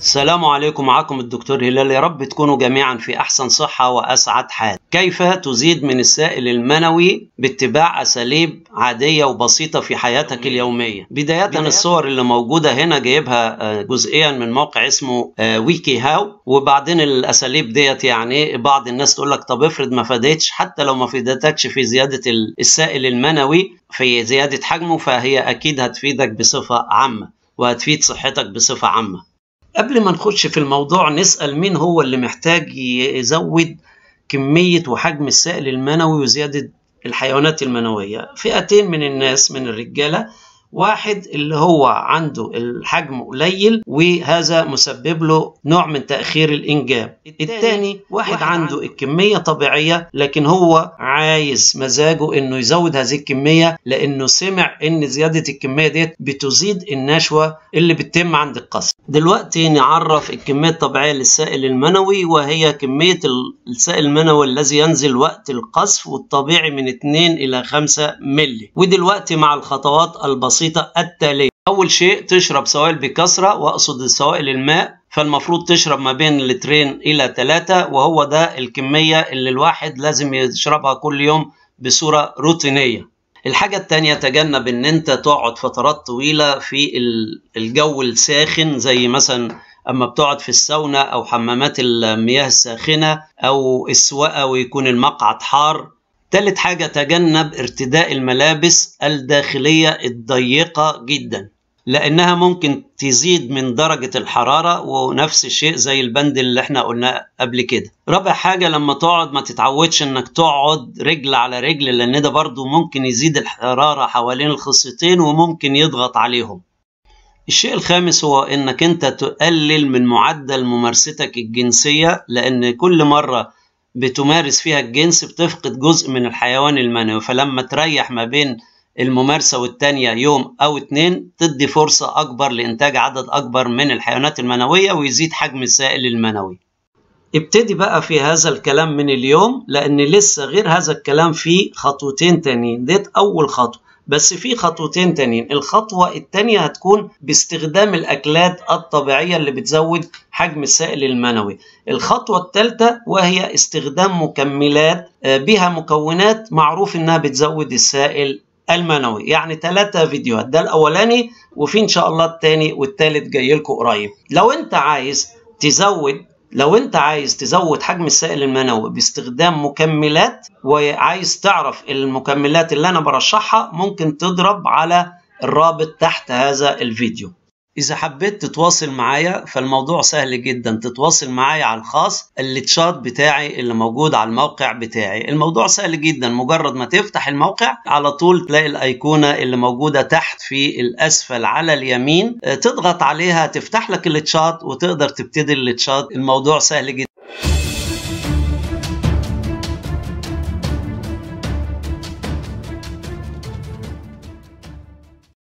السلام عليكم معكم الدكتور هلال يا رب تكونوا جميعا في أحسن صحة وأسعد حال كيف تزيد من السائل المنوي باتباع أساليب عادية وبسيطة في حياتك اليومية بداية, بداية الصور اللي موجودة هنا جايبها جزئيا من موقع اسمه ويكي هاو وبعدين الأساليب ديت يعني بعض الناس تقول لك طب افرض ما فادتش حتى لو ما فادتكش في زيادة السائل المنوي في زيادة حجمه فهي أكيد هتفيدك بصفة عامة وهتفيد صحتك بصفة عامة قبل ما نخش في الموضوع نسأل مين هو اللي محتاج يزود كمية وحجم السائل المنوي وزيادة الحيوانات المنوية فئتين من الناس من الرجالة واحد اللي هو عنده الحجم قليل وهذا مسبب له نوع من تأخير الإنجاب الثاني واحد, واحد عنده الكمية طبيعية لكن هو عايز مزاجه انه يزود هذه الكمية لانه سمع ان زيادة الكمية ديت بتزيد النشوة اللي بتتم عند القصر دلوقتي نعرف الكمية الطبيعية للسائل المنوي وهي كمية السائل المنوي الذي ينزل وقت القذف والطبيعي من 2 إلى 5 ملي ودلوقتي مع الخطوات البسيطة التالية أول شيء تشرب سوائل بكثرة وأقصد سوائل الماء فالمفروض تشرب ما بين لترين إلى ثلاثة وهو ده الكمية اللي الواحد لازم يشربها كل يوم بصورة روتينية الحاجة التانية تجنب ان انت تقعد فترات طويلة في الجو الساخن زي مثلا اما بتقعد في الساونا او حمامات المياه الساخنة او السواقة ويكون المقعد حار تالت حاجة تجنب ارتداء الملابس الداخلية الضيقة جدا لأنها ممكن تزيد من درجة الحرارة ونفس الشيء زي البند اللي احنا قلناه قبل كده رابع حاجة لما تقعد ما تتعودش انك تقعد رجل على رجل لأن ده برضو ممكن يزيد الحرارة حوالين الخصيتين وممكن يضغط عليهم الشيء الخامس هو انك انت تقلل من معدل ممارستك الجنسية لأن كل مرة بتمارس فيها الجنس بتفقد جزء من الحيوان المنوي فلما تريح ما بين الممارسة والتانية يوم أو اتنين تدي فرصة أكبر لإنتاج عدد أكبر من الحيوانات المنوية ويزيد حجم السائل المنوي ابتدي بقى في هذا الكلام من اليوم لأن لسه غير هذا الكلام في خطوتين تانيين ديت أول خطوة بس في خطوتين تانيين الخطوة التانية هتكون باستخدام الأكلات الطبيعية اللي بتزود حجم السائل المنوي الخطوة الثالثة وهي استخدام مكملات بها مكونات معروف إنها بتزود السائل المنوي يعني ثلاثة فيديوهات ده الأولاني وفي إن شاء الله الثاني والثالث جاي لكم قريب لو أنت عايز تزود لو انت عايز تزود حجم السائل المنوي باستخدام مكملات وعايز تعرف المكملات اللي انا برشحها ممكن تضرب على الرابط تحت هذا الفيديو إذا حبيت تتواصل معايا فالموضوع سهل جدا تتواصل معايا على الخاص التشات بتاعي اللي موجود على الموقع بتاعي الموضوع سهل جدا مجرد ما تفتح الموقع على طول تلاقي الأيقونة اللي موجودة تحت في الأسفل على اليمين تضغط عليها تفتح لك التشات وتقدر تبتدي التشات الموضوع سهل جدا